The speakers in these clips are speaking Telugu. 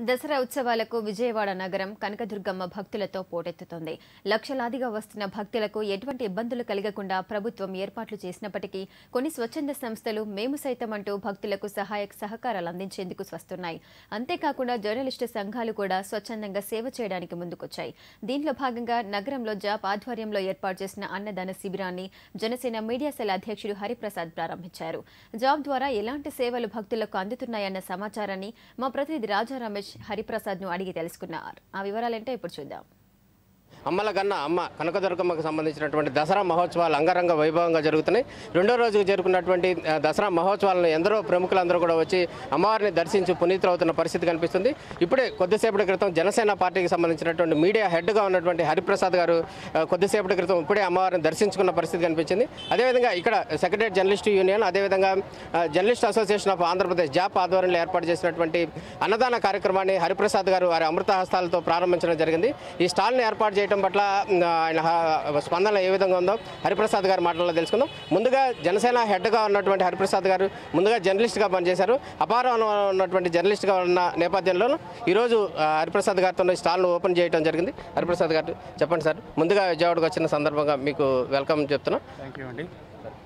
దసరా ఉత్సవాలకు విజయవాడ నగరం కనకదుర్గమ్మ భక్తులతో పోటెత్తుతోంది లక్షలాదిగా వస్తున్న భక్తులకు ఎటువంటి ఇబ్బందులు కలగకుండా ప్రభుత్వం ఏర్పాట్లు చేసినప్పటికీ కొన్ని స్వచ్ఛంద సంస్థలు మేము సైతం అంటూ భక్తులకు సహాయక సహకారాలు అందించేందుకు వస్తున్నాయి అంతేకాకుండా జర్నలిస్టు సంఘాలు కూడా స్వచ్ఛందంగా సేవ చేయడానికి ముందుకొచ్చాయి దీంట్లో భాగంగా నగరంలో జాప్ ఆధ్వర్యంలో ఏర్పాటు చేసిన అన్నదాన శిబిరాన్ని జనసేన మీడియా సెల్ అధ్యక్షుడు హరిప్రసాద్ ప్రారంభించారు జాబ్ ద్వారా ఎలాంటి సేవలు భక్తులకు అందుతున్నాయన్న సమాచారాన్ని మా ప్రతినిధి రాజా రమేష్ హరిప్రసాద్ ను అడిగి తెలుసుకున్నారు ఆ వివరాలేంటో ఇప్పుడు చూద్దాం అమ్మల గన్న అమ్మ కనకదుర్గమ్మకు సంబంధించినటువంటి దసరా మహోత్సవాలు అంగరంగ వైభవంగా జరుగుతున్నాయి రెండో రోజుకు చేరుకున్నటువంటి ఆ, దసరా మహోత్సవాలను ఎందరో ప్రముఖులందరూ కూడా వచ్చి అమ్మవారిని దర్శించి పునీతులవుతున్న పరిస్థితి కనిపిస్తుంది ఇప్పుడే కొద్దిసేపటి క్రితం జనసేన పార్టీకి సంబంధించినటువంటి మీడియా హెడ్గా ఉన్నటువంటి హరిప్రసాద్ గారు ఆ, కొద్దిసేపటి క్రితం ఇప్పుడే అమ్మవారిని దర్శించుకున్న పరిస్థితి కనిపించింది అదేవిధంగా ఇక్కడ సెక్రటరీ జర్నలిస్ట్ యూనియన్ అదేవిధంగా ఆ, జర్నలిస్ట్ అసోసియేషన్ ఆఫ్ ఆంధ్రప్రదేశ్ జాప్ ఆధ్వర్యంలో ఏర్పాటు చేసినటువంటి అన్నదాన కార్యక్రమాన్ని హరిప్రసాద్ గారు వారి అమృత హస్తాలతో ప్రారంభించడం జరిగింది ఈ స్టాల్ని ఏర్పాటు చేయడం పట్ల ఉమ్, ఆయన హ- స్పందన ఏ విధంగా ఉందో హరిప్రసాద్ గారి మాటల్లో తెలుసుకుందాం ముందుగా జనసేన హెడ్గా ఉన్నటువంటి హరిప్రసాద్ గారు ముందుగా జర్నలిస్ట్గా పనిచేశారు అపారం ఉన్నటువంటి జర్నలిస్ట్గా ఉన్న నేపథ్యంలో ఈరోజు ఆ, హరిప్రసాద్ గారితో ఈ స్టాల్ను ఓపెన్ చేయడం జరిగింది హరిప్రసాద్ గారు చెప్పండి సార్ ముందుగా విజయవాడకు వచ్చిన సందర్భంగా మీకు వెల్కమ్ చెప్తున్నాం థ్యాంక్ యూ అండి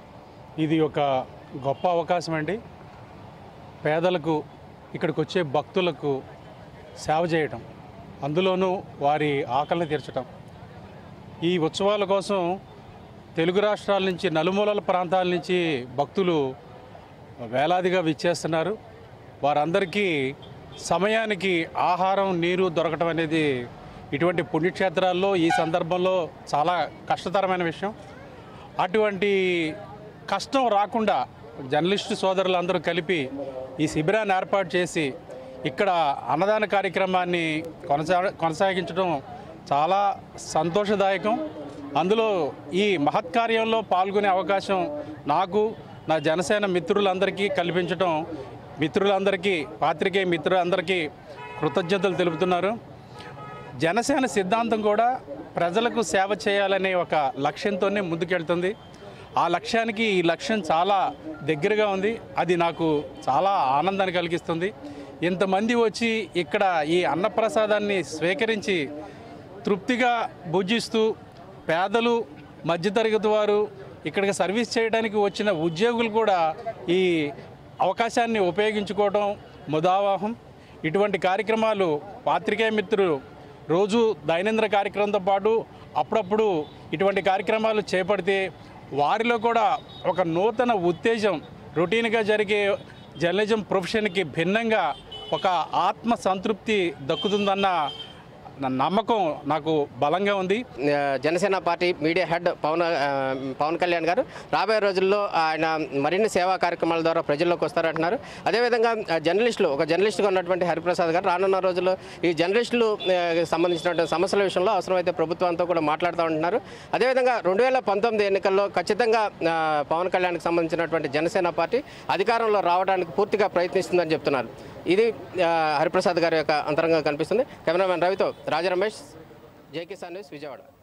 ఇది ఒక గొప్ప అవకాశం అండి పేదలకు ఇక్కడికి వచ్చే భక్తులకు సేవ చేయటం అందులోనూ వారి ఆకలిని తీర్చటం ఈ ఉత్సవాల కోసం తెలుగు రాష్ట్రాల నుంచి నలుమూలల ప్రాంతాల నుంచి భక్తులు వేలాదిగా విచ్చేస్తున్నారు వారందరికీ సమయానికి ఆహారం నీరు దొరకటం అనేది ఇటువంటి పుణ్యక్షేత్రాల్లో ఈ సందర్భంలో చాలా కష్టతరమైన విషయం అటువంటి కష్టం రాకుండా జర్నలిస్టు సోదరులందరూ కలిపి ఈ శిబిరాన్ని ఏర్పాటు చేసి ఇక్కడ అన్నదాన కార్యక్రమాన్ని కొనసా కొనసాగించడం చాలా సంతోషదాయకం అందులో ఈ మహత్కార్యంలో పాల్గొనే అవకాశం నాకు నా జనసేన మిత్రులందరికీ కల్పించడం మిత్రులందరికీ పాత్రికేయ మిత్రులందరికీ కృతజ్ఞతలు తెలుపుతున్నారు జనసేన సిద్ధాంతం కూడా ప్రజలకు సేవ చేయాలనే ఒక లక్ష్యంతోనే ముందుకెళ్తుంది ఆ లక్ష్యానికి ఈ లక్ష్యం చాలా దగ్గరగా ఉంది అది నాకు చాలా ఆనందాన్ని కలిగిస్తుంది ఇంతమంది వచ్చి ఇక్కడ ఈ అన్నప్రసాదాన్ని స్వీకరించి తృప్తిగా భుజిస్తూ పేదలు మధ్యతరగతి వారు ఇక్కడికి సర్వీస్ చేయడానికి వచ్చిన ఉద్యోగులు కూడా ఈ అవకాశాన్ని ఉపయోగించుకోవడం ముదావాహం ఇటువంటి కార్యక్రమాలు పాత్రికేయ మిత్రులు రోజు దైనందిన కార్యక్రమంతో పాటు అప్పుడప్పుడు ఇటువంటి కార్యక్రమాలు చేపడితే వారిలో కూడా ఒక నూతన ఉత్తేజం రొటీన్గా జరిగే జర్నలిజం ప్రొఫెషన్కి భిన్నంగా ఒక ఆత్మ సంతృప్తి దక్కుతుందన్న నా నమ్మకం నాకు బలంగా ఉంది ఆ, Janasena party media head Pawan ఆ, పవన్ కళ్యాణ్ గారు రాబోయే రోజుల్లో ఆయన మరిన్ని సేవా కార్యక్రమాల ద్వారా ప్రజల్లోకి వస్తారంటున్నారు అదేవిధంగా ఆ, జర్నలిస్టులు ఒక జర్నలిస్ట్గా ఉన్నటువంటి హరిప్రసాద్ గారు రానున్న రోజుల్లో ఈ జర్నలిస్టులు ఆ, సంబంధించినటువంటి సమస్యల విషయంలో అవసరమైతే ప్రభుత్వంతో కూడా మాట్లాడుతూ ఉంటున్నారు అదేవిధంగా రెండు వేల పంతొమ్మిది ఎన్నికల్లో ఖచ్చితంగా ఆ, పవన్ కళ్యాణ్కి సంబంధించినటువంటి జనసేన పార్టీ అధికారంలో రావడానికి పూర్తిగా ప్రయత్నిస్తుందని చెప్తున్నారు ఇది ఆ, హరిప్రసాద్ గారి యొక్క అంతరంగా కనిపిస్తుంది కెమెరామెన్ రవితో రాజా రమేష్ జై కిసాన్ న్యూస్ విజయవాడ